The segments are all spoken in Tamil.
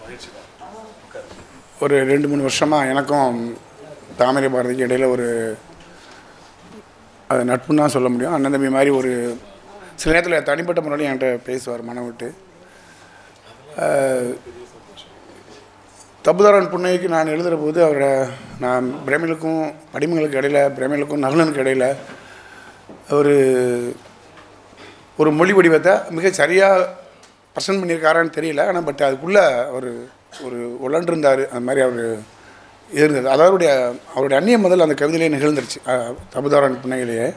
ஒரு ரெண்டு மூணு வருஷமாக எனக்கும் தாமரை பாரதிக்கு இடையில் ஒரு அது நட்புன்னு தான் சொல்ல முடியும் அண்ணன் தம்பி மாதிரி ஒரு சில நேரத்தில் தனிப்பட்ட முறையில் என்கிட்ட பேசுவார் மனம் விட்டு தப்புதாரன் புன்னைக்கு நான் எழுதுகிற போது அவரோட நான் பிரமிழுக்கும் படிமங்களுக்கு இடையில பிரமிழுக்கும் நகுலனுக்கு இடையில ஒரு ஒரு மொழி வடிவத்தை மிக சரியாக பர்சன்ட் பண்ணியிருக்காரான்னு தெரியல ஆனால் பட் அதுக்குள்ளே அவர் ஒரு உழன்றிருந்தார் அந்த மாதிரி அவர் இருந்தது அதாவது அவருடைய அவருடைய அந்நிய முதல் அந்த கவிதையிலே நிகழ்ந்துருச்சு அஹ், தபுதாரன் புன்னையிலேயே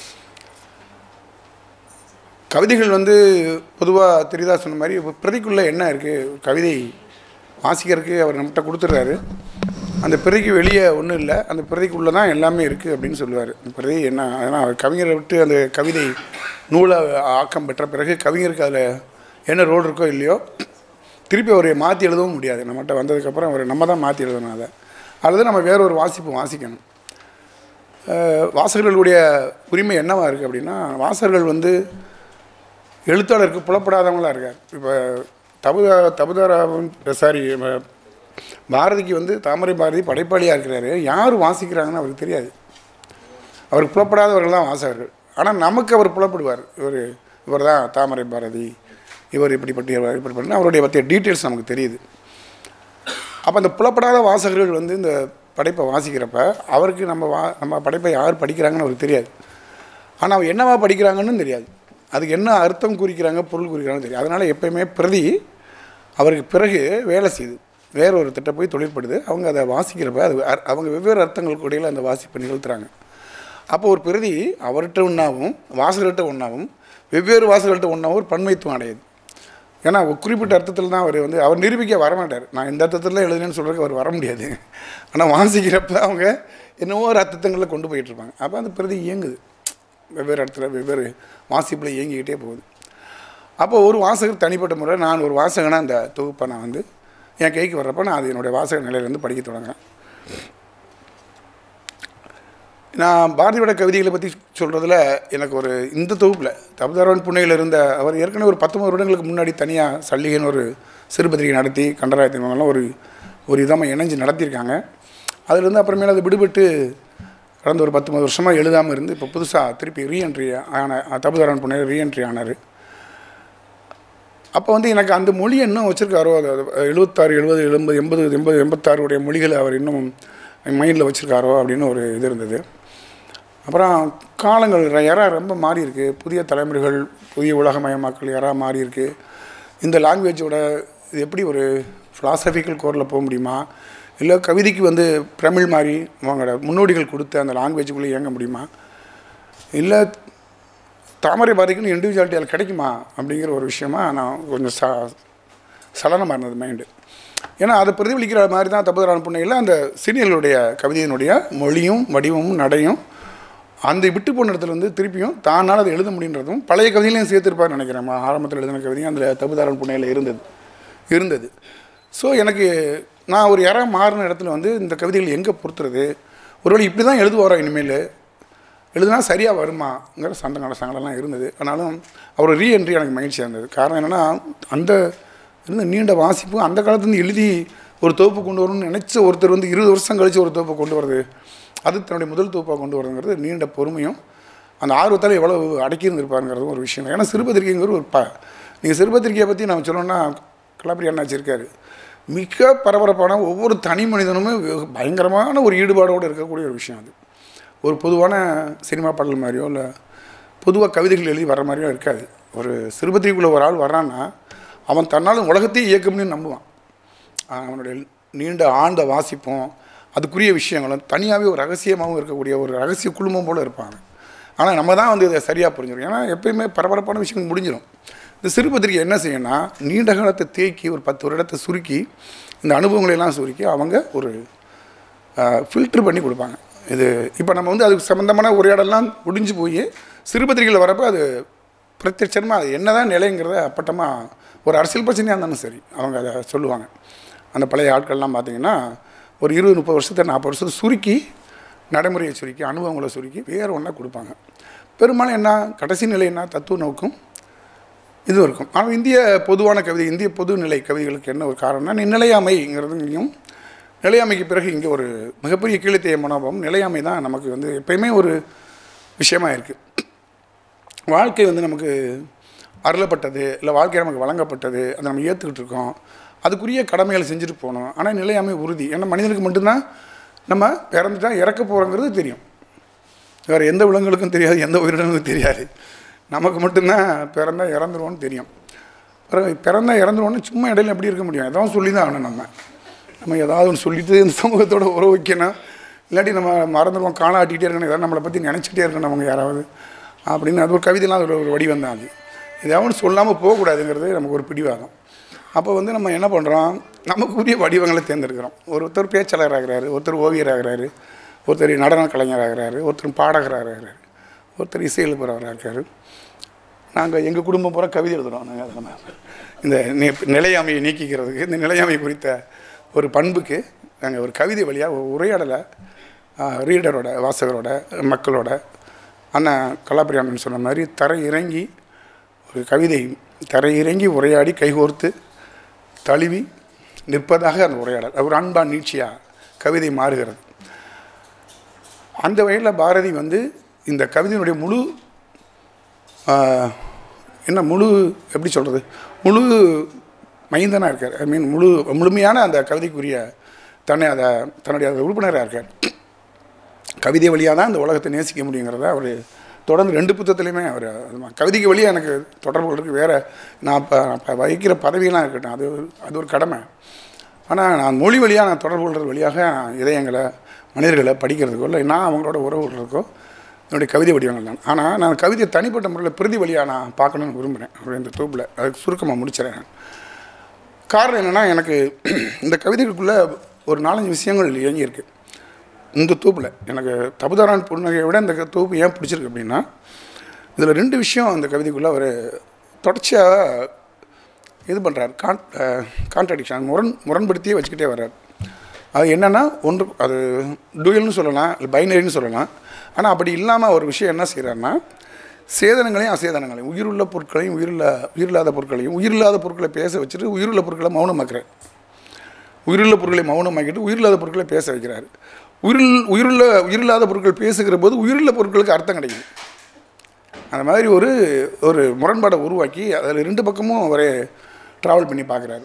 கவிதைகள் வந்து பொதுவாக தெரியுதா சொன்ன மாதிரி இப்ப பிரதிக்குள்ளே என்ன இருக்குது கவிதை வாசிக்கிறதுக்கு அவர் நம்மகிட்ட கொடுத்துட்றாரு அந்த பிரதிக்கு வெளியே ஒன்றும் இல்லை அந்த பிரதிக்குள்ளே தான் எல்லாமே இருக்குது அப்படின்னு சொல்லுவார் அந்த பிரதி என்ன அதனால் அவர் கவிஞரை விட்டு அந்த கவிதை நூலை ஆக்கம் பெற்ற பிறகு கவிஞருக்கு அதில் என்ன ரோல் இருக்கோ இல்லையோ திருப்பி அவரை மாற்றி எழுதவும் முடியாது நம்மகிட்ட வந்ததுக்கப்புறம் அவரை நம்ம தான் மாற்றி எழுதணும் அதை அல்லது நம்ம வேற ஒரு வாசிப்பு வாசிக்கணும் அஹ் வாசகர்களுடைய உரிமை என்னவா இருக்குது அப்படின்னா வாசகர்கள் வந்து எழுத்தாளருக்கு புலப்படாதவங்களா இருக்கார் இப்போ தபுதா தபுதாராவன் சாரி பாரதிக்கு வந்து தாமரை பாரதி படைப்பாளியாக இருக்கிறாரு யார் வாசிக்கிறாங்கன்னு அவருக்கு தெரியாது அவருக்கு புலப்படாதவர்கள் தான் வாசகர்கள் ஆனால் நமக்கு அவர் புலப்படுவார் இவர் இவர் தான் தாமரை பாரதி இவர் இப்படிப்பட்ட இப்படிப்பட்ட அவருடைய பற்றிய டீட்டெயில்ஸ் நமக்கு தெரியுது அப்போ அந்த புலப்படாத வாசகர்கள் வந்து இந்த படைப்பை வாசிக்கிறப்ப அவருக்கு நம்ம வா நம்ம படைப்பை யார் படிக்கிறாங்கன்னு அவருக்கு தெரியாது ஆனால் அவன் என்னவா படிக்கிறாங்கன்னு தெரியாது அதுக்கு என்ன அர்த்தம் குறிக்கிறாங்க பொருள் குறிக்கிறாங்கன்னு தெரியும் அதனால் எப்பயுமே பிரதி அவருக்கு பிறகு வேலை செய்யுது வேற ஒரு திட்ட போய் தொழிற்படுது அவங்க அதை வாசிக்கிறப்ப அது அர்- அவங்க வெவ்வேறு அர்த்தங்களுக்கு இடையில் அந்த வாசிப்பை நிகழ்த்துறாங்க அப்போ ஒரு பிரதி அவர்கிட்ட ஒன்றாவும் வாசகர்கிட்ட ஒன்றாவும் வெவ்வேறு வாசகர்கள்ட்ட ஒன்றாவும் ஒரு பன்மைத்துவம் அடையுது ஏன்னா ஒரு குறிப்பிட்ட அர்த்தத்தில் தான் அவர் வந்து அவர் நிரூபிக்க வரமாட்டார் நான் இந்த அர்த்தத்தில் எழுதுனேன்னு சொல்கிறதுக்கு அவர் வர முடியாது ஆனால் வாசிக்கிறப்ப அவங்க என்னவோ ஒரு அர்த்தங்களில் கொண்டு போயிட்டு இருப்பாங்க அப்போ அந்த பிரதி இயங்குது வெவ்வேறு இடத்துல வெவ்வேறு வாசிப்பில் இயங்கிக்கிட்டே போகுது அப்போ ஒரு வாசகர் தனிப்பட்ட முறை நான் ஒரு வாசகனாக அந்த தொகுப்பை நான் வந்து என் கைக்கு வர்றப்போ நான் அது என்னுடைய வாசக நிலையிலேருந்து படிக்க தொடங்குறேன் நான் பாரதியோட கவிதைகளை பற்றி சொல்கிறதுல எனக்கு ஒரு இந்த தொகுப்பில் தபுதாரவன் புண்ணையில் இருந்த அவர் ஏற்கனவே ஒரு பத்தொம்பது வருடங்களுக்கு முன்னாடி தனியாக சல்லிகன் ஒரு சிறுபத்திரிகை நடத்தி கண்டராயத்தின் ஒரு ஒரு இதமாக இணைஞ்சு நடத்தியிருக்காங்க அதுலேருந்து அப்புறமேல அது விடுபட்டு கடந்த ஒரு பத்தொம்பது வருஷமாக எழுதாமல் இருந்து இப்போ புதுசாக திருப்பி ரீஎன்ட்ரி ஆன தபுதாரவன் புண்ணையில் ரீஎன்ட்ரி ஆனார் அப்போ வந்து எனக்கு அந்த மொழி இன்னும் வச்சுருக்காரோ அது அது எழுபத்தாறு எழுபது எண்பது எண்பது எண்பது எண்பத்தாறுடைய மொழிகளை அவர் இன்னும் மைண்டில் வச்சுருக்காரோ அப்படின்னு ஒரு இது இருந்தது அப்புறம் காலங்கள் யாரா ரொம்ப மாறி இருக்கு புதிய தலைமுறைகள் புதிய உலகமயமாக்கல் யாரா மாறி இருக்கு இந்த லாங்குவேஜோட இது எப்படி ஒரு ஃபிலாசபிக்கல் கோரில் போக முடியுமா இல்லை கவிதைக்கு வந்து பிரமிழ் மாதிரி அவங்களோட முன்னோடிகள் கொடுத்து அந்த லாங்குவேஜுக்குள்ளே இயங்க முடியுமா இல்லை தாமரை பாரதிக்குன்னு இண்டிவிஜுவாலிட்டி அதில் கிடைக்குமா அப்படிங்கிற ஒரு விஷயமா நான் கொஞ்சம் ச சலனமாக இருந்தது மைண்டு ஏன்னா அதை பிரதிபலிக்கிற மாதிரி தான் தப்புதரான புண்ணையில் அந்த சீனியர்களுடைய கவிதையினுடைய மொழியும் வடிவமும் நடையும் அந்த விட்டு போன இடத்துல வந்து திருப்பியும் தானால் அதை எழுத முடியுன்றதும் பழைய கவிதையிலையும் சேர்த்துருப்பார்னு நினைக்கிறேன் ம- ஆரம்பத்தில் எழுதின கவிதையும் அதில் தப்புதாரன் புண்ணையில் இருந்தது இருந்தது ஸோ எனக்கு நான் ஒரு யாராக மாறின இடத்துல வந்து இந்த கவிதைகள் எங்கே பொறுத்துறது ஒருவேளை இப்படி தான் எழுதுவாரோ இனிமேல் எழுதுனா சரியாக வருமாங்கிற சண்டை சங்கடம்லாம் இருந்தது ஆனாலும் அவர் ரீஎன்ட்ரி எனக்கு மகிழ்ச்சியாக இருந்தது காரணம் என்னென்னா அந்த இருந்த நீண்ட வாசிப்பு அந்த காலத்துலேருந்து எழுதி ஒரு தொகுப்பு கொண்டு வரணும்னு நினச்ச ஒருத்தர் வந்து இருபது வருஷம் கழித்து ஒரு தொகுப்பை கொண்டு வருது அது தன்னுடைய முதல் தொகுப்பாக கொண்டு வரதுங்கிறது நீண்ட பொறுமையும் அந்த ஆர்வத்தால் எவ்வளோ அடக்கி இருந்திருப்பாருங்கிறதும் ஒரு விஷயம் ஏன்னா சிறுபத்திரிக்கைங்கிற ஒரு ப நீங்கள் சிறுபத்திரிக்கையை பற்றி நம்ம சொல்லணும்னா கலாபரி அண்ணாச்சி இருக்கார் மிக பரபரப்பான ஒவ்வொரு தனி மனிதனுமே வெகு பயங்கரமான ஒரு ஈடுபாடோடு இருக்கக்கூடிய ஒரு விஷயம் அது ஒரு பொதுவான சினிமா பாடல் மாதிரியோ இல்லை பொதுவாக கவிதைகள் எழுதி வர்ற மாதிரியோ இருக்காது ஒரு சிறுபத்திரிக்குள்ளே ஒரு ஆள் வர்றான்னா அவன் தன்னால் உலகத்தையே இயக்க முடியும்னு நம்புவான் ஆஹ் அவனுடைய நீண்ட ஆண்ட வாசிப்பும் அதுக்குரிய விஷயங்களும் தனியாகவே ஒரு ரகசியமாகவும் இருக்கக்கூடிய ஒரு ரகசிய குழுமம் போல் இருப்பாங்க ஆனால் நம்ம தான் வந்து இதை சரியாக புரிஞ்சிடும் ஏன்னா எப்பயுமே பரபரப்பான விஷயங்கள் முடிஞ்சிடும் இந்த சிறுபத்திரிக்கை என்ன செய்யணும்னா நீண்ட காலத்தை தேக்கி ஒரு பத்து வருடத்தை சுருக்கி இந்த அனுபவங்களை எல்லாம் சுருக்கி அவங்க ஒரு ஃபில்ட்ரு பண்ணி கொடுப்பாங்க இது இப்போ நம்ம வந்து அதுக்கு சம்மந்தமான உரையாடலாம் முடிஞ்சு போய் சிறுபத்திரிகையில் வரப்போ அது பிரத்யட்சமாக அது என்ன தான் நிலைங்கிறத அப்பட்டமாக ஒரு அரசியல் பிரச்சனையாக இருந்தாலும் சரி அவங்க அதை சொல்லுவாங்க அந்த பழைய ஆட்கள்லாம் பார்த்தீங்கன்னா ஒரு இருபது முப்பது வருஷத்தை நாற்பது வருஷத்தை சுருக்கி நடைமுறையை சுருக்கி அனுபவங்களை சுருக்கி வேறு ஒன்றா கொடுப்பாங்க பெரும்பாலும் என்ன கடைசி நிலை என்ன தத்துவ நோக்கும் இது இருக்கும் ஆனால் இந்திய பொதுவான கவிதை இந்திய பொதுநிலை கவிதைகளுக்கு என்ன ஒரு காரணம்னா நிலையாமைங்கிறதுலையும் நிலையாமைக்கு பிறகு இங்கே ஒரு மிகப்பெரிய கீழத்தைய மனோபாவம் நிலையாமை தான் நமக்கு வந்து எப்பயுமே ஒரு விஷயமா இருக்குது வாழ்க்கை வந்து நமக்கு அருளப்பட்டது இல்லை வாழ்க்கை நமக்கு வழங்கப்பட்டது அதை நம்ம ஏற்றுக்கிட்டு இருக்கோம் அதுக்குரிய கடமைகளை செஞ்சுட்டு போகணும் ஆனால் நிலையாமை உறுதி ஏன்னா மனிதனுக்கு மட்டும்தான் நம்ம பிறந்துட்டா இறக்க போகிறோங்கிறது தெரியும் வேறு எந்த விலங்குகளுக்கும் தெரியாது எந்த உயிரினங்களுக்கும் தெரியாது நமக்கு மட்டும்தான் பிறந்தா இறந்துருவோன்னு தெரியும் பிறகு பிறந்தா இறந்துருவோன்னு சும்மா இடையில எப்படி இருக்க முடியும் ஏதாவது சொல்லி தான் ஆகணும் நம்ம நம்ம ஏதாவது ஒன்று சொல்லிட்டு இந்த சமூகத்தோட உறவு வைக்கணும் இல்லாட்டி நம்ம மறந்துடுவோம் காணாட்டிகிட்டே இருக்கணும் ஏதாவது நம்மளை பற்றி நினச்சிக்கிட்டே இருக்கணும் அவங்க யாராவது அப்படின்னு அது ஒரு கவிதைலாம் ஒரு ஒரு வடிவம் தான் அது எதாவது சொல்லாமல் போகக்கூடாதுங்கிறது நமக்கு ஒரு பிடிவாதம் அப்போ வந்து நம்ம என்ன பண்ணுறோம் நமக்குரிய வடிவங்களை தேர்ந்தெடுக்கிறோம் ஒருத்தர் பேச்சாளர் ஆகிறாரு ஒருத்தர் ஓவியர் ஆகிறாரு ஒருத்தர் நடன கலைஞர் ஆகிறாரு ஒருத்தர் பாடகர் ஆகிறாரு ஒருத்தர் இசை எழுப்புறவராக இருக்காரு நாங்கள் எங்கள் குடும்பம் பூரா கவிதை எழுதுகிறோம் நாங்கள் அதை நம்ம இந்த நி- நிலையாமையை நீக்கிக்கிறதுக்கு இந்த நிலையாமை குறித்த ஒரு பண்புக்கு நாங்கள் ஒரு கவிதை வழியாக ஒரு உரையாடலை ரீடரோட வாசகரோட மக்களோட அண்ணன் கலாபிரியாமன் சொன்ன மாதிரி தரை இறங்கி ஒரு கவிதை தரை இறங்கி உரையாடி கைகோர்த்து தழுவி நிற்பதாக அந்த உரையாடல் அது ஒரு அன்பா நீட்சியாக கவிதை மாறுகிறது அந்த வகையில் பாரதி வந்து இந்த கவிதையினுடைய முழு ஆஹ், என்ன முழு எப்படி சொல்கிறது முழு மைந்தனாக இருக்கார் ஐ மீன் முழு முழுமையான அந்த கவிதைக்குரிய தன்னை அதை தன்னுடைய அந்த உறுப்பினராக இருக்கார் கவிதை வழியாக தான் இந்த உலகத்தை நேசிக்க முடியுங்கிறத அவர் தொடர்ந்து ரெண்டு புத்தகத்துலையுமே அவர் அது கவிதைக்கு வழியாக எனக்கு தொடர்புகள் இருக்குது வேறு நான் இப்போ இப்போ வகிக்கிற பதவியெல்லாம் இருக்கட்டும் அது ஒரு அது ஒரு கடமை ஆனால் நான் மொழி வழியாக நான் தொடர்பு கொள்கிற வழியாக நான் இதயங்களை மனிதர்களை படிக்கிறதுக்கோ இல்லை நான் அவங்களோட உறவு கொள்றதுக்கோ என்னுடைய கவிதை வடிவங்கள் தான் ஆனால் நான் கவிதையை தனிப்பட்ட முறையில் பிரதி வழியாக நான் பார்க்கணுன்னு விரும்புகிறேன் அப்படி இந்த தொகுப்பில் அதுக்கு சுருக்கமாக முடிச்சிடறேன் நான். காரணம் என்னென்னா எனக்கு இந்த கவிதைகளுக்குள்ளே ஒரு நாலஞ்சு விஷயங்கள் இயங்கியிருக்கு இந்த தூப்பில் எனக்கு தபுதாரான் புன்னகையை விட இந்த தூப்பு ஏன் பிடிச்சிருக்கு அப்படின்னா இதில் ரெண்டு விஷயம் அந்த கவிதைக்குள்ளே அவர் தொடர்ச்சியாக இது பண்ணுறாரு கான் கான்ட்ரடிக்ஷன் முரண் முரண்படுத்தியே வச்சுக்கிட்டே வர்றார் அது என்னென்னா ஒன்று அது டூயல்னு சொல்லலாம் இல்லை பைனரின்னு சொல்லலாம் ஆனால் அப்படி இல்லாமல் ஒரு விஷயம் என்ன செய்கிறாருன்னா சேதனங்களையும் அசேதனங்களையும் உயிருள்ள பொருட்களையும் உயிரில்லா உயிரில்லாத பொருட்களையும் உயிரில்லாத பொருட்களை பேச வச்சுட்டு உயிருள்ள பொருட்களை மௌனமாக்குறார் உயிருள்ள பொருட்களை மௌனமாக்கிட்டு உயிரில்லாத பொருட்களை பேச வைக்கிறார் உயிரில் உயிருள்ள உயிரில்லாத பொருட்கள் பேசுகிற போது உயிருள்ள பொருட்களுக்கு அர்த்தம் கிடைக்குது அந்த மாதிரி ஒரு ஒரு முரண்பாடை உருவாக்கி அதில் ரெண்டு பக்கமும் அவரே ட்ராவல் பண்ணி பார்க்குறாரு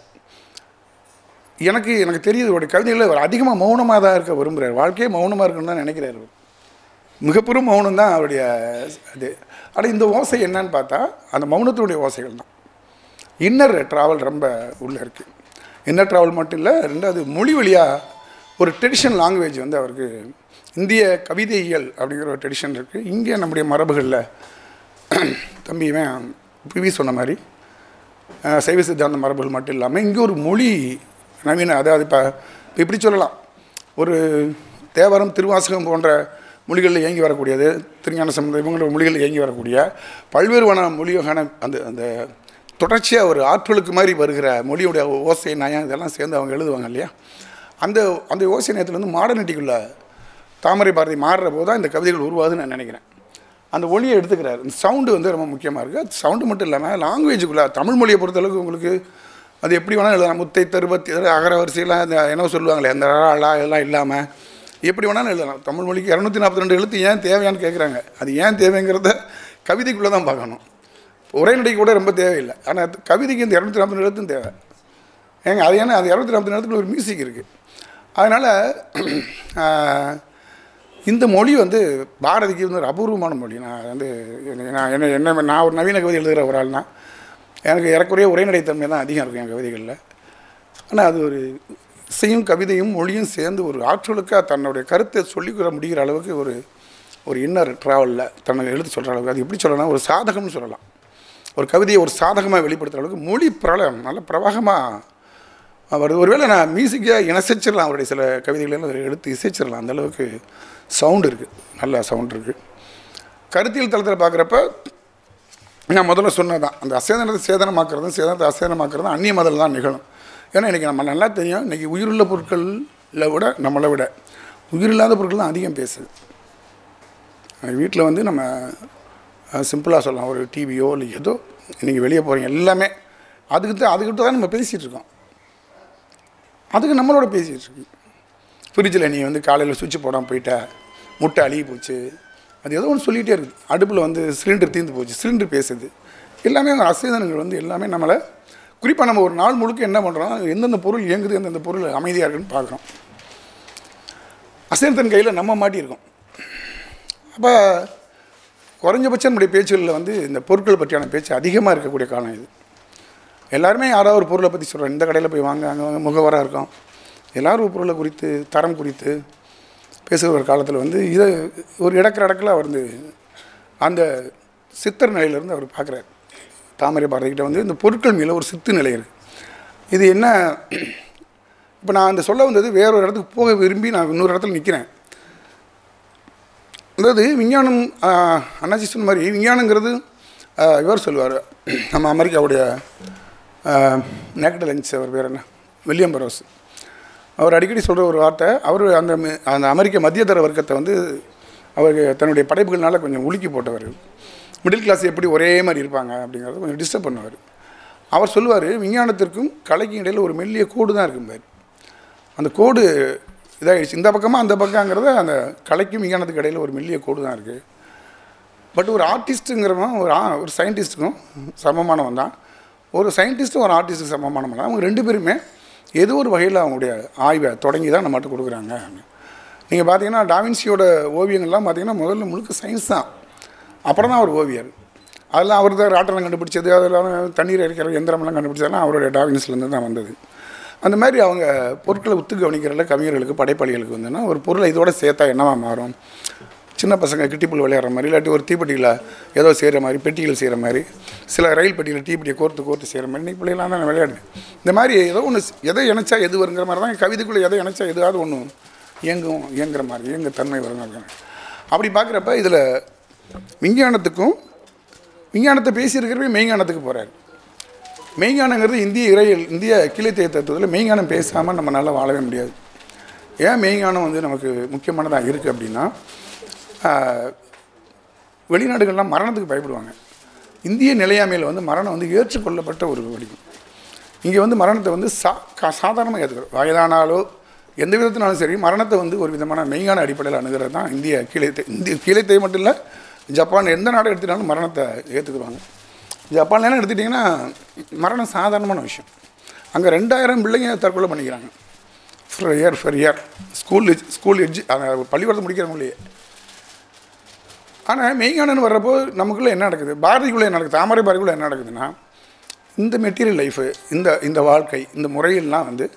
எனக்கு எனக்கு தெரியுது அவருடைய கவிதைகளில் அவர் அதிகமாக மௌனமாக தான் இருக்க விரும்புகிறார் வாழ்க்கையே மௌனமாக இருக்கணும்னு தான் நினைக்கிறார் அவர் மிகப்பெரும் மௌனம் தான் அவருடைய அது ஆனால் இந்த ஓசை என்னன்னு பார்த்தா அந்த மௌனத்தினுடைய ஓசைகள் தான் இன்னர் ட்ராவல் ரொம்ப உள்ளே இருக்குது இன்னர் ட்ராவல் மட்டும் இல்லை ரெண்டாவது மொழி வழியாக ஒரு ட்ரெடிஷன் லாங்குவேஜ் வந்து அவருக்கு இந்திய கவிதையியல் அப்படிங்கிற ஒரு ட்ரெடிஷன் இருக்குது இங்கே நம்முடைய மரபுகளில் தம்பியுமே பிவி சொன்ன மாதிரி அஹ், சைவ சித்தாந்த மரபுகள் மட்டும் இல்லாமல் இங்கே ஒரு மொழி நவீன அதாவது இப்போ இப்போ இப்படி சொல்லலாம் ஒரு தேவாரம் திருவாசகம் போன்ற மொழிகளில் இயங்கி வரக்கூடியது திருஞான சம்பந்தம் இவங்களோட மொழிகளில் இயங்கி வரக்கூடிய பல்வேறு வன மொழியான அந்த அந்த தொடர்ச்சியாக ஒரு ஆற்றலுக்கு மாதிரி வருகிற மொழியுடைய ஓசை நயம் இதெல்லாம் சேர்ந்து அவங்க எழுதுவாங்க இல்லையா அந்த அந்த ஓசை நயத்துலேருந்து மாடர்னிட்டிக்குள்ள தாமரை பாரதி மாறுற போது தான் இந்த கவிதைகள் உருவாகுதுன்னு நான் நினைக்கிறேன் அந்த ஒளியை எடுத்துக்கிறார் இந்த சவுண்டு வந்து ரொம்ப முக்கியமாக இருக்குது சவுண்டு மட்டும் இல்லாமல் லாங்குவேஜுக்குள்ளே தமிழ் மொழியை பொறுத்தளவுக்கு உங்களுக்கு அது எப்படி வேணாலும் எழுதலாம் முத்தை தருபத்தி அகர வரிசையெல்லாம் இந்த என்ன சொல்லுவாங்களே அந்த ரா, லா இதெல்லாம் இல்லாமல் எப்படி வேணாலும் எழுதலாம் தமிழ் மொழிக்கு இரநூத்தி நாற்பத்தி ரெண்டு எழுத்து ஏன் தேவையான்னு கேட்குறாங்க அது ஏன் தேவைங்கிறத கவிதைக்குள்ளே தான் பார்க்கணும் உரைநடை கூட ரொம்ப தேவையில்லை ஆனால் கவிதைக்கு இந்த இரநூத்தி நாற்பத்தி ரெண்டு எழுத்தும் தேவை ஏங்க அது ஏன்னா அது இரநூத்தி நாற்பத்தி நேரத்துக்குள்ள ஒரு மியூசிக் இருக்குது அதனால் இந்த மொழி வந்து பாரதிக்கு வந்து ஒரு அபூர்வமான மொழி நான் வந்து எனக்கு- நான் என்ன என்ன நான் ஒரு நவீன கவிதை எழுதுகிற ஒரு ஆள்னா எனக்கு ஏறக்குறைய உரைநடைத்தன்மை தான் அதிகம் இருக்கும் என் கவிதைகளில் ஆனால் அது ஒரு இசையும் கவிதையும் மொழியும் சேர்ந்து ஒரு ஆற்றலுக்காக தன்னுடைய கருத்தை சொல்லிக்கிற முடிகிற அளவுக்கு ஒரு ஒரு இன்னர் ட்ராவலில் தன்னை எழுத்து சொல்கிற அளவுக்கு அது எப்படி சொல்லலாம் ஒரு சாதகம்னு சொல்லலாம் ஒரு கவிதையை ஒரு சாதகமாக வெளிப்படுத்துகிற அளவுக்கு மொழி பிரளயம் நல்ல பிரவாகமாக வருது ஒருவேளை நான் மியூசிக்காக இணைச்சிடலாம் அவருடைய சில கவிதைகளெல்லாம் அதில் எடுத்து இசைச்சிடலாம் அந்த அளவுக்கு சவுண்டு இருக்குது நல்ல சவுண்ட் இருக்குது கருத்தியல் தளத்தில் பார்க்குறப்ப நான் முதல்ல சொன்னதான் அந்த அசேதனத்தை சேதனமாக்குறதும் சேதனத்தை அசேதனமாக்குறதும் அந்நிய மதல் தான் நிகழும் ஏன்னா இன்றைக்கி நம்ம நல்லா தெரியும் இன்றைக்கி உயிருள்ள பொருட்களில் விட நம்மளை விட உயிரில்லாத பொருட்கள் தான் அதிகம் பேசுது வீட்டில் வந்து நம்ம சிம்பிளாக சொல்லலாம் ஒரு டிவியோ இல்லை ஏதோ நீங்கள் வெளியே போகிறீங்க எல்லாமே அதுக்கு தான் அதுக்கிட்ட தான் நம்ம பேசிகிட்டு இருக்கோம் அதுக்கு நம்மளோட பேசிகிட்டு இருக்கு ஃப்ரிட்ஜில் நீ வந்து காலையில் சுவிட்ச் போடாமல் போயிட்ட முட்டை அழுகி போச்சு அது ஏதோ ஒன்று சொல்லிகிட்டே இருக்குது அடுப்பில் வந்து சிலிண்டர் தீர்ந்து போச்சு சிலிண்டர் பேசுது எல்லாமே அந்த அசைதனங்கள் வந்து எல்லாமே நம்மளை குறிப்பாக நம்ம ஒரு நாள் முழுக்க என்ன பண்ணுறோம் எந்தெந்த பொருள் இயங்குது எந்தெந்த பொருள் அமைதியாக இருக்குன்னு பார்க்குறோம் அசைதன் கையில் நம்ம மாட்டியிருக்கோம் அப்போ குறைஞ்சபட்சம் நம்முடைய பேச்சுகளில் வந்து இந்த பொருட்கள் பற்றியான பேச்சு அதிகமாக இருக்கக்கூடிய காலம் இது எல்லாருமே யாராவது ஒரு பொருளை பற்றி சொல்கிறோம் இந்த கடையில் போய் வாங்க அங்கே வாங்க முகவராக இருக்கும் எல்லாரும் ஒரு பொருளை குறித்து தரம் குறித்து பேசுகிற ஒரு காலத்தில் வந்து இதை ஒரு இடக்கிற இடத்துல அவர் வந்து அந்த சித்தர் நிலையிலேருந்து அவர் பார்க்குறாரு தாமரை பாரதிக்கிட்ட வந்து இந்த பொருட்கள் மேலே ஒரு சித்து நிலை இருக்குது இது என்ன இப்போ நான் அந்த சொல்ல வந்தது வேற ஒரு இடத்துக்கு போக விரும்பி நான் இன்னொரு இடத்துல நிற்கிறேன் அதாவது விஞ்ஞானம் ஆஹ், அண்ணாச்சி சொன்ன மாதிரி விஞ்ஞானங்கிறது ஆஹ், இவர் சொல்லுவார் நம்ம அமெரிக்காவுடைய நேக்கட் லஞ்ச் அவர் பேர் என்ன வில்லியம் பரோஸ் அவர் அடிக்கடி சொல்கிற ஒரு வார்த்தை அவர் அந்த மி- அந்த அமெரிக்க மத்தியதர வர்க்கத்தை வந்து அவர் தன்னுடைய படைப்புகள்னால கொஞ்சம் உலுக்கி போட்டவர் மிடில் கிளாஸ் எப்படி ஒரே மாதிரி இருப்பாங்க அப்படிங்கிறத கொஞ்சம் டிஸ்டர்ப் பண்ணுவார் அவர் சொல்லுவார் விஞ்ஞானத்திற்கும் கலைக்கும் இடையில் ஒரு மெல்லிய கோடு தான் இருக்கும்பார் அந்த கோடு இதாகிடுச்சு இந்த பக்கமாக அந்த பக்கங்கிறத அந்த கலைக்கும் விஞ்ஞானத்துக்கு இடையில் ஒரு மெல்லிய கோடு தான் இருக்குது பட் ஒரு ஆர்டிஸ்ட்டுங்கிறவன் ஒரு ஆ ஒரு சயின்டிஸ்ட்டுக்கும் சமமானவன் தான் ஒரு சயின்டிஸ்ட்டும் ஒரு ஆர்டிஸ்ட்டுக்கு சமமானவன் தான் அவங்க ரெண்டு பேருமே ஏதோ ஒரு வகையில் அவங்களுடைய ஆய்வை தொடங்கி தான் நம்மகிட்ட கொடுக்குறாங்க நீங்கள் பார்த்தீங்கன்னா டாவின்சியோட ஓவியங்கள்லாம் பார்த்தீங்கன்னா முதல்ல முழுக்க சயின்ஸ் தான் அப்புறம் தான் அவர் ஓவியர் அதெல்லாம் அவர் தான் ராட்டனம் கண்டுபிடிச்சது அதெல்லாம் தண்ணீர் எரிக்கிற எந்திரமெல்லாம் கண்டுபிடிச்சதெல்லாம் அவருடைய டாவின்ஸ்லேருந்து தான் வந்தது அந்த மாதிரி அவங்க பொருட்களை உத்து கவனிக்கிறதுல கவிஞர்களுக்கு படைப்பாளிகளுக்கு வந்துன்னா ஒரு பொருளை இதோட சேர்த்தா என்னவா மாறும் சின்ன பசங்க கிட்டிப்புல் விளையாடுற மாதிரி இல்லாட்டி ஒரு தீப்பெட்டியில் ஏதோ செய்கிற மாதிரி பெட்டிகள் செய்கிற மாதிரி சில ரயில் பெட்டியில் தீப்பெட்டியை கோர்த்து கோர்த்து செய்கிற மாதிரி இன்னைக்கு பிள்ளைகளாம் தான் விளையாடு இந்த மாதிரி ஏதோ ஒன்று எதை இணைச்சா எது வருங்கிற மாதிரி தான் கவிதைக்குள்ளே எதை இணைச்சா எதாவது ஒன்று இயங்கும் இயங்குற மாதிரி இயங்க தன்மை வருங்க அப்படின்னு. அப்படி பார்க்குறப்ப இதில் விஞ்ஞானத்துக்கும் விஞ்ஞானத்தை பேசியிருக்கிறவே மெய்ஞானத்துக்கு போகிறார் மெய்ஞானங்கிறது இந்திய இறையல் இந்திய கிளைத்தேய தத்துவத்தில் மெய்ஞானம் பேசாமல் நம்மளால் வாழவே முடியாது ஏன் மெய்ஞானம் வந்து நமக்கு முக்கியமானதாக இருக்குது அப்படின்னா ஆஹ், வெளிநாடுகள்லாம் மரணத்துக்கு பயப்படுவாங்க இந்திய நிலையாமையில் வந்து மரணம் வந்து ஏற்றுக்கொள்ளப்பட்ட ஒரு வடிவம் இங்கே வந்து மரணத்தை வந்து சா கா சாதாரணமாக ஏற்றுக்கிறோம் வயதானாலோ எந்த விதத்தினாலும் சரி மரணத்தை வந்து ஒரு விதமான மெய்ஞான அடிப்படையில் அணுகிறது தான் இந்திய கீழைத்தை இந்திய கீழைத்தை மட்டும் இல்லை ஜப்பான் எந்த நாடு எடுத்துட்டாலும் மரணத்தை ஏற்றுக்குருவாங்க ஜப்பான்லாம் எடுத்துட்டிங்கன்னா மரணம் சாதாரணமான விஷயம் அங்கே ரெண்டாயிரம் பிள்ளைங்க தற்கொலை பண்ணிக்கிறாங்க four year four year school school எட்ஜு பள்ளிக்கூடத்தை முடிக்கிறவங்களே ஆனால் மெய்ஞானன்னு வர்றப்போ நமக்குள்ளே என்ன நடக்குது பாரதிக்குள்ளே என்ன நடக்குது தாமரை பாரதிக்குள்ளே என்ன நடக்குதுன்னா இந்த மெட்டீரியல் லைஃபு இந்த இந்த வாழ்க்கை இந்த முறையெல்லாம் வந்து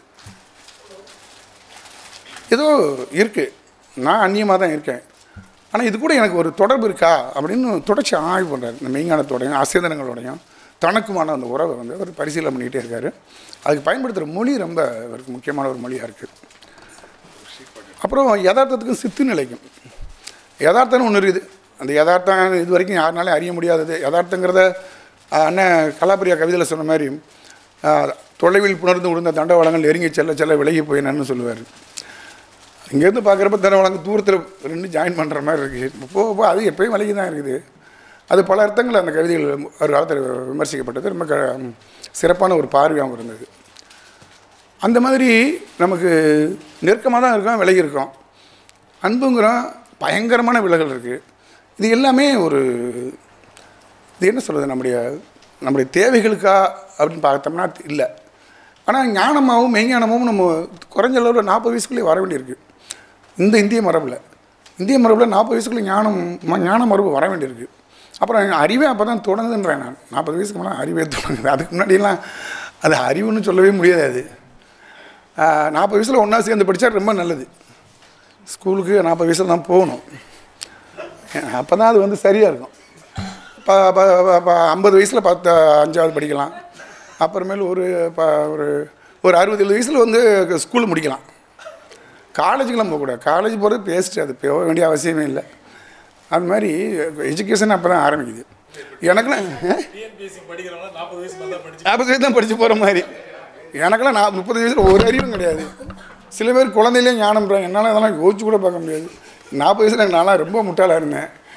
ஏதோ இருக்குது நான் அந்நியமாக தான் இருக்கேன் ஆனால் இது கூட எனக்கு ஒரு தொடர்பு இருக்கா அப்படின்னு தொடர்ச்சி ஆய்வு பண்ணுறாரு இந்த மெய்ஞானத்தோடையும் அசேதனங்களோடையும் தனக்குமான அந்த உறவை வந்து அவர் பரிசீலனை பண்ணிக்கிட்டே இருக்காரு அதுக்கு பயன்படுத்துகிற மொழி ரொம்ப அவருக்கு முக்கியமான ஒரு மொழியாக இருக்குது அப்புறம் யதார்த்தத்துக்கும் சித்து நிலைக்கும் யதார்த்தம்னு ஒன்று இருக்குது அந்த யதார்த்தம் இது வரைக்கும் யாருனாலும் அறிய முடியாதது யதார்த்தங்கிறத ஆஹ், அண்ணன் கலாப்பிரியா கவிதையில் சொன்ன மாதிரி ஆஹ், தொலைவில் புணர்ந்து விழுந்த தண்டவாளங்கள் நெருங்கி செல்ல செல்ல விலகி போயினன்னு சொல்லுவார் இங்கேருந்து பார்க்குறப்ப தண்டவாளங்க தூரத்தில் ரெண்டு ஜாயின் பண்ணுற மாதிரி இருக்குது போக போக அது எப்பயும் விலகி தான் இருக்குது அது பல அர்த்தங்கள் அந்த கவிதைகள் ஒரு காலத்தில் விமர்சிக்கப்பட்டது ரொம்ப க சிறப்பான ஒரு பார்வையாகவும் இருந்தது அந்த மாதிரி நமக்கு நெருக்கமாக தான் இருக்கோம் விலகி இருக்கோம் அன்புங்கிறோம் பயங்கரமான விலகல் இருக்குது இது எல்லாமே ஒரு இது என்ன சொல்கிறது நம்முடைய நம்முடைய தேவைகளுக்கா அப்படின்னு பார்த்தோம்னா இல்லை ஆனால் ஞானமாகவும் மெய்ஞானமும் நம்ம குறைஞ்ச அளவில் நாற்பது வயசுக்குள்ளே வர வேண்டியிருக்கு இந்த இந்திய மரபில் இந்திய மரபில் நாற்பது வயசுக்குள்ளே ஞானம் ம- ஞான மரபு வர வேண்டியிருக்கு அப்புறம் அறிவே அப்போ தான் தொடங்குதுன்றேன் நான் நாற்பது வயசுக்கு மேலே அறிவே தொடங்குது அதுக்கு முன்னாடியெல்லாம் அது அறிவுன்னு சொல்லவே முடியாது அது நாற்பது வயசில் ஒன்றா சேர்ந்து படித்தா ரொம்ப நல்லது ஸ்கூலுக்கு நாற்பது வயசில் தான் போகணும் அப்போ தான் அது வந்து சரியாக இருக்கும் இப்போ இப்போ ஐம்பது வயசில் பத்து அஞ்சாவது படிக்கலாம் அப்புறமேல் ஒரு ப ஒரு ஒரு அறுபது ஏழு வயசில் வந்து ஸ்கூல் முடிக்கலாம் காலேஜுக்கெல்லாம் போகக்கூடாது காலேஜ் போகிறது பேஸ்ட்டு அது போக வேண்டிய அவசியமே இல்லை அது மாதிரி எஜுகேஷன் அப்போ தான் ஆரம்பிக்குது எனக்குலாம் டிஎன்பிஎஸ்சி படிக்கிறவங்க நாற்பது வயசு மேலே தான் படிச்சு நாற்பது வயசு தான் படித்து போகிற மாதிரி எனக்கெல்லாம் நான் முப்பது வயசில் ஒரு அறிவும் கிடையாது சில பேர் குழந்தையிலே ஞானம்ன்றாங்க என்னால் அதெல்லாம் யோசிச்சு கூட பார்க்க முடியாது நாற்பது வயசில் நான்லாம் ரொம்ப முட்டாளாக இருந்தேன்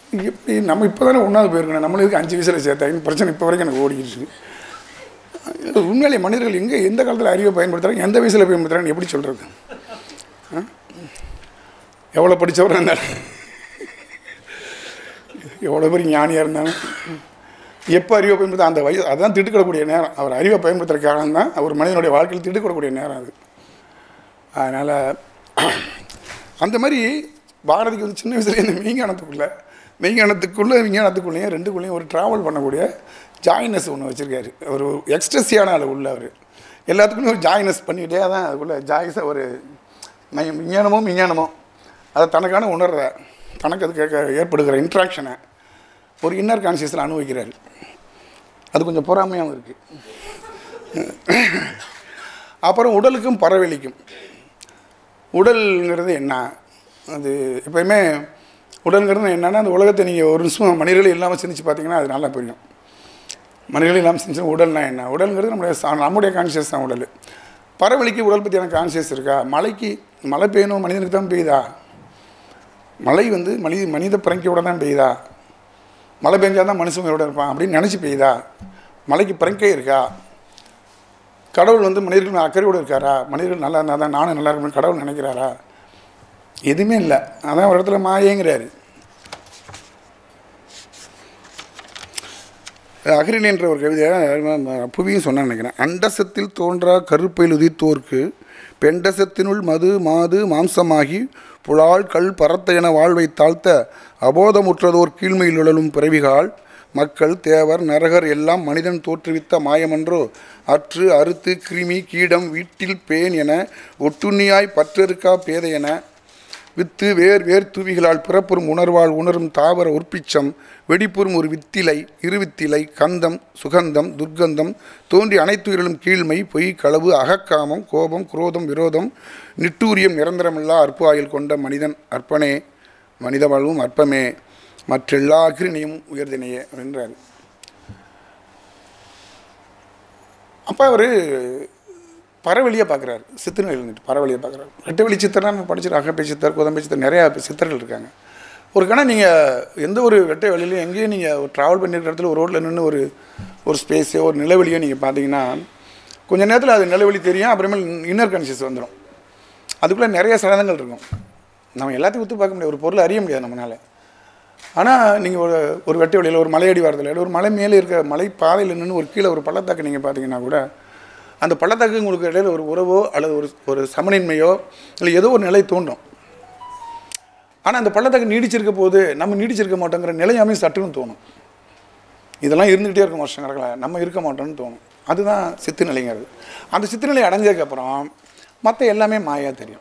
எப்படி நம்ம இப்போ தானே ஒன்றாவது போயிருக்கணும் நம்மளுக்கு அஞ்சு வயசில் சேர்த்தாங்க பிரச்சனை இப்போ வரைக்கும் எனக்கு ஓடிக்கிட்டு இருக்கு உண்மையிலே மனிதர்கள் எங்கே எந்த காலத்தில் அறிவை பயன்படுத்துகிறாங்க எந்த வயசில் பயன்படுத்துகிறாங்கன்னு எப்படி சொல்கிறது எவ்வளோ படித்தவராக இருந்தாலும் எவ்வளோ பெரிய ஞானியாக இருந்தாலும் எப்போ அறிவை பயன்படுத்த அந்த வயசு அதுதான் திட்டுக்கிடக்கூடிய நேரம் அவர் அறிவை பயன்படுத்துகிற காலம் தான் அவர் மனிதனுடைய வாழ்க்கையில் திட்டுக்கிடக்கூடிய நேரம் அது அதனால் அந்த மாதிரி பாரதிக்கு வந்து சின்ன வயசுல இந்த மெய்ஞானத்துக்குள்ளே மெய்ஞானத்துக்குள்ளே விஞ்ஞானத்துக்குள்ளேயும் ரெண்டுக்குள்ளேயும் ஒரு ட்ராவல் பண்ணக்கூடிய ஜாயினஸ் ஒன்று வச்சுருக்காரு ஒரு எக்ஸ்ட்ரெஸ்ஸியான ஆள் உள்ள அவர் எல்லாத்துக்குமே ஒரு ஜாயினஸ் பண்ணிக்கிட்டே தான் அதுக்குள்ளே ஜாயிஸை ஒரு மை- விஞ்ஞானமோ விஞ்ஞானமோ அதை தனக்கான உணர்ற தனக்கு அது கேட்க ஏற்படுகிற இன்ட்ராக்ஷனை ஒரு இன்னர் கான்சியஸில் அனுபவிக்கிறாரு அது கொஞ்சம் பொறாமையாகவும் இருக்குது அப்புறம் உடலுக்கும் பறவெளிக்கும் உடல்ங்கிறது என்ன அது எப்பயுமே உடல்ங்கிறது என்னன்னா அந்த உலகத்தை நீங்கள் ஒரு நிமிஷம் மனிதர்கள் இல்லாமல் சிந்திச்சு பார்த்தீங்கன்னா அது நல்லா புரியும் மனிதர்கள் இல்லாமல் சிந்திச்சு உடல்னா என்ன உடல்ங்கிறது நம்முடைய சா- நம்முடைய கான்சியஸ் தான் உடல் பறவெளிக்கு உடல் பற்றியான கான்சியஸ் இருக்கா மலைக்கு மழை பெய்யணும் மனிதனுக்கு தான் பெய்யுதா மழை வந்து மனித மனித பிறங்கியோட தான் பெய்யுதா மழை பெஞ்சால் தான் மனுஷன் உயிரோட இருப்பான் அப்படின்னு நினச்சி பெய்யுதா மலைக்கு பிறக்கே இருக்கா கடவுள் வந்து மனிதர்கள் மேல அக்கறையோடு இருக்காரா மனிதர்கள் நல்லா இருந்தால் தான் நானும் நல்லா இருக்கணும்னு கடவுள் நினைக்கிறாரா எதுவுமே இல்லை அதான் ஒரு இடத்துல மாயேங்கிறாரு அகிரிணி என்ற ஒரு கவிதையை புவியும் சொன்னேன்னு நினைக்கிறேன் அண்டசத்தில் தோன்றா கருப்பையில் உதித்தோர்க்கு பெண்டசத்தினுள் மது மாது மாம்சமாகி புலால் கல் பரத்த என வாழ்வை தாழ்த்த அபோதமுற்றதோர் கீழ்மையில் உழலும் பிறவிகால் மக்கள் தேவர் நரகர் எல்லாம் மனிதன் தோற்றுவித்த மாயமன்றோ அற்று அறுத்து கிருமி கீடம் வீட்டில் பேன் என ஒட்டுண்ணியாய் பற்றறுக்கா பேதை என வித்து வேர் வேர் தூவிகளால் பிறப்புறும் உணர்வால் உணரும் தாவர உற்பிச்சம் வெடிப்புறும் ஒரு வித்திலை இருவித்திலை கந்தம் சுகந்தம் துர்க்கந்தம் தோன்றி அனைத்துயிரிலும் கீழ்மை பொய் களவு அகக்காமம் கோபம் குரோதம் விரோதம் நிட்டூரியம் நிரந்தரமில்லா அற்பு ஆயுள் கொண்ட மனிதன் அற்பனே மனித வாழ்வும் அற்பமே மற்றெல்லா அகிரிணையும் உயர்தினையே அப்படின்றார் அப்போ அவர் பறவழியை பார்க்குறாரு சித்தர்கள் இருந்துட்டு பறவழியை பார்க்குறாரு ரெட்டவெளி சித்தர்னா நம்ம படிச்சிருக்கோம் அகப்பை சித்தர் குதம்பை சித்தர் நிறையா சித்தர்கள் இருக்காங்க ஒரு கணம் நீங்கள் எந்த ஒரு வெட்டை வெளியிலையும் எங்கேயும் நீங்கள் ஒரு ட்ராவல் பண்ணியிருக்கிற இடத்துல ஒரு ரோட்டில் நின்று ஒரு ஒரு ஸ்பேஸோ ஒரு நிலவெளியோ நீங்கள் பார்த்தீங்கன்னா கொஞ்ச நேரத்தில் அது நிலவெளி தெரியும் அப்புறமேல் இன்னர் கான்சியஸ் வந்துடும் அதுக்குள்ளே நிறைய சடங்குகள் இருக்கும் நம்ம எல்லாத்தையும் ஒத்து பார்க்க முடியாது ஒரு பொருளை அறிய முடியாது நம்மளால் ஆனால் நீங்கள் ஒரு ஒரு வெட்டை வெளியில் ஒரு மலையடி வாரத்தில் இல்லை ஒரு மலை மேலே இருக்க மலை பாதையில் நின்று ஒரு கீழே ஒரு பள்ளத்தாக்கு நீங்கள் பார்த்தீங்கன்னா கூட அந்த பள்ளத்தாக்கு உங்களுக்கு இடையில ஒரு உறவோ அல்லது ஒரு ஒரு சமனின்மையோ இல்லை ஏதோ ஒரு நிலை தோன்றும் ஆனால் அந்த பள்ளத்தாக்கு நீடிச்சிருக்க போது நம்ம நீடிச்சிருக்க மாட்டோங்கிற நிலையாமே சட்டுன்னு தோணும் இதெல்லாம் இருந்துக்கிட்டே இருக்கும் வருஷம் கணக்கில் நம்ம இருக்க மாட்டோம்னு தோணும் அதுதான் சித்து நிலைங்கிறது அந்த சித்து நிலை அடைஞ்சதுக்கப்புறம் மற்ற எல்லாமே மாயா தெரியும்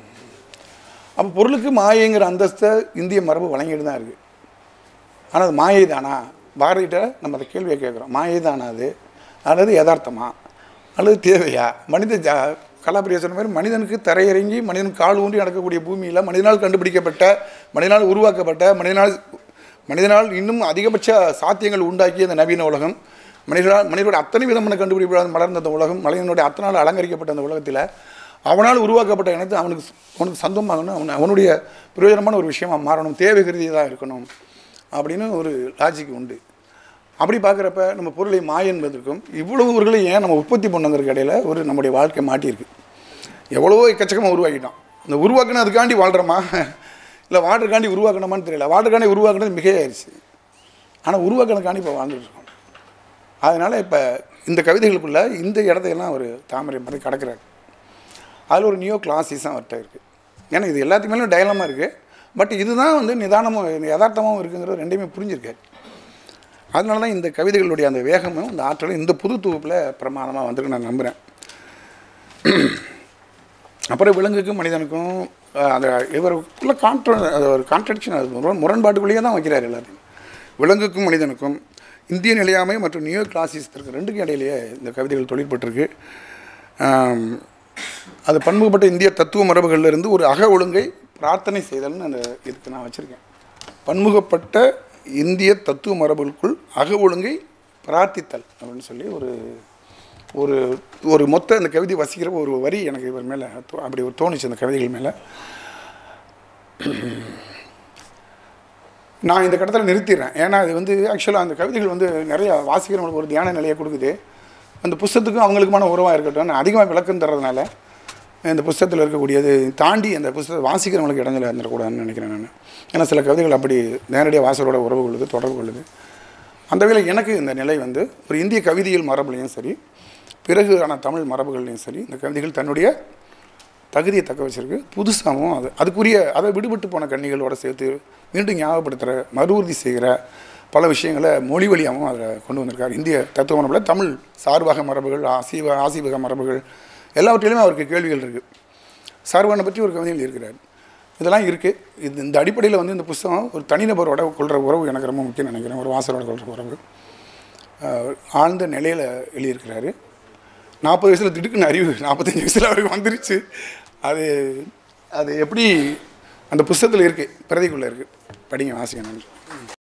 அப்போ பொருளுக்கு மாயைங்கிற அந்தஸ்தை இந்திய மரபு வழங்கிட்டு தான் இருக்குது ஆனால் அது மாயை தானா பாரதிகிட்ட நம்ம அந்த கேள்வியை கேட்குறோம் மாயை தானா அது அல்லது யதார்த்தமா அல்லது தேவையா மனித ஜா கலாபிரியா சொன்ன மாதிரி மனிதனுக்கு தரையிறங்கி மனிதன் கால் ஊன்றி நடக்கக்கூடிய பூமியில் மனிதனால் கண்டுபிடிக்கப்பட்ட மனிதனால் உருவாக்கப்பட்ட மனிதனால் மனிதனால் இன்னும் அதிகபட்ச சாத்தியங்கள் உண்டாக்கிய இந்த நவீன உலகம் மனிதனால் மனிதனுடைய அத்தனை விதமான கண்டுபிடிப்பு மலர்ந்த அந்த உலகம் மனிதனுடைய அத்தனை நாள் அலங்கரிக்கப்பட்ட அந்த உலகத்தில் அவனால் உருவாக்கப்பட்ட இனத்து அவனுக்கு அவனுக்கு சொந்தமாகணும் அவன் அவனுடைய பிரயோஜனமான ஒரு விஷயமா மாறணும் தேவை கருதியதாக இருக்கணும் அப்படின்னு ஒரு லாஜிக் உண்டு அப்படி பார்க்குறப்ப நம்ம பொருளை மாய என்பதற்கும் இவ்வளவு ஊர்களை ஏன் நம்ம உற்பத்தி பண்ணுங்கிறதுக்கு இடையில ஒரு நம்முடைய வாழ்க்கை மாட்டியிருக்கு எவ்வளவோ எக்கச்சக்கமாக உருவாக்கிட்டோம் இந்த உருவாக்குன அதுக்காண்டி வாழ்கிறோமா இல்லை வாட்டருக்காண்டி உருவாக்கணுமான்னு தெரியல வாட்டருக்காண்டி உருவாக்குனது மிகையாயிருச்சு ஆனால் உருவாக்கணுக்காண்டி இப்போ வாழ்ந்துட்டு இருக்கோம் அதனால் இப்போ இந்த கவிதைகளுக்குள்ள இந்த இடத்தையெல்லாம் ஒரு தாமரை மாதிரி கடக்கிறார் அதில் ஒரு நியோ கிளாசிஸும் அவர்கிட்ட இருக்குது ஏன்னா இது எல்லாத்துக்கு மேலும் டயலமாக இருக்குது பட் இதுதான் வந்து நிதானமும் யதார்த்தமாகவும் இருக்குங்கிறது ரெண்டையுமே புரிஞ்சிருக்காரு அதனால தான் இந்த கவிதைகளுடைய அந்த வேகமும் இந்த ஆற்றலும் இந்த புது தொகுப்பில் பிரமாதமாக வந்திருக்கு நான் நம்புகிறேன் அப்புறம் விலங்குக்கும் மனிதனுக்கும் அஹ், அந்த இவருக்குள்ள கான்ட்ர அது ஒரு கான்ட்ரடிக்ஷன் அது முரண் முரண்பாட்டுக்குள்ளேயே தான் வைக்கிறார் எல்லாத்தையும் விலங்குக்கும் மனிதனுக்கும் இந்திய நிலையாமை மற்றும் நியூ கிளாசிஸ்திற்கு ரெண்டுக்கும் இடையிலேயே இந்த கவிதைகள் தொழிற்பட்டிருக்கு ஆம், அது பன்முகப்பட்ட இந்திய தத்துவ மரபுகளில் இருந்து ஒரு அக ஒழுங்கை பிரார்த்தனை செய்தல்னு அந்த இதுக்கு நான் வச்சுருக்கேன் பன்முகப்பட்ட இந்திய தத்துவ மரபுகளுக்குள் அக ஒழுங்கை பிரார்த்தித்தல் அப்படின்னு சொல்லி ஒரு ஒரு ஒரு மொத்த அந்த கவிதை வசிக்கிற ஒரு வரி எனக்கு இவர் மேலே அப்படி ஒரு தோணுச்சு அந்த கவிதைகள் மேலே நான் இந்த கட்டத்தில் நிறுத்திடுறேன் ஏன்னா இது வந்து ஆக்சுவலாக அந்த கவிதைகள் வந்து நிறைய வாசிக்கிறவங்களுக்கு ஒரு தியான நிலையை கொடுக்குது அந்த புஸ்தத்துக்கும் அவங்களுக்குமான உறவாக இருக்கட்டும் நான் அதிகமாக விளக்கம் தர்றதுனால இந்த புஸ்தகத்தில் இருக்கக்கூடியது தாண்டி அந்த புஸ்தகத்தை வாசிக்கிறவங்களுக்கு இடைஞ்சல இருந்துடக்கூடாதுன்னு நினைக்கிறேன் நான் ஏன்னா சில கவிதைகள் அப்படி நேரடியாக வாசலோட உறவு கொள்ளுது தொடர்பு கொள்ளுது அந்த வகையில் எனக்கு இந்த நிலை வந்து ஒரு இந்திய கவிதையில் மரபுலையும் சரி பிறகு ஆன தமிழ் மரபுகள்லையும் சரி இந்த கவிதைகள் தன்னுடைய தகுதியை தக்க வச்சிருக்கு புதுசாகவும் அது அதுக்குரிய அதை விடுபட்டு போன கன்னிகளோட சேர்த்து மீண்டும் ஞாபகப்படுத்துகிற மறு உறுதி செய்கிற பல விஷயங்களை மொழி வழியாகவும் அதில் கொண்டு வந்திருக்கார் இந்திய தத்துவ மரபில் தமிழ் சார்பக மரபுகள் ஆசீவ ஆசீவக மரபுகள் எல்லாவற்றிலுமே அவருக்கு கேள்விகள் இருக்குது சார்பனை பற்றி ஒரு கவிதையில் இருக்கிறார் இதெல்லாம் இருக்குது இது இந்த அடிப்படையில் வந்து இந்த புஸ்தகம் ஒரு தனிநபரோட கொள்கிற உறவு எனக்கு ரொம்ப முக்கியம் நினைக்கிறேன் ஒரு வாசலோட கொள்கிற உறவு ஆஹ் ஆழ்ந்த நிலையில் எழுதியிருக்கிறாரு நாற்பது வயசில் திடுக்குன்னு அறிவு நாற்பத்தஞ்சு வயசில் அவருக்கு வந்துருச்சு அது அது எப்படி அந்த புஸ்தகத்தில் இருக்குது பிரதிக்குள்ளே இருக்குது படிங்க வாசிக்க நன்றி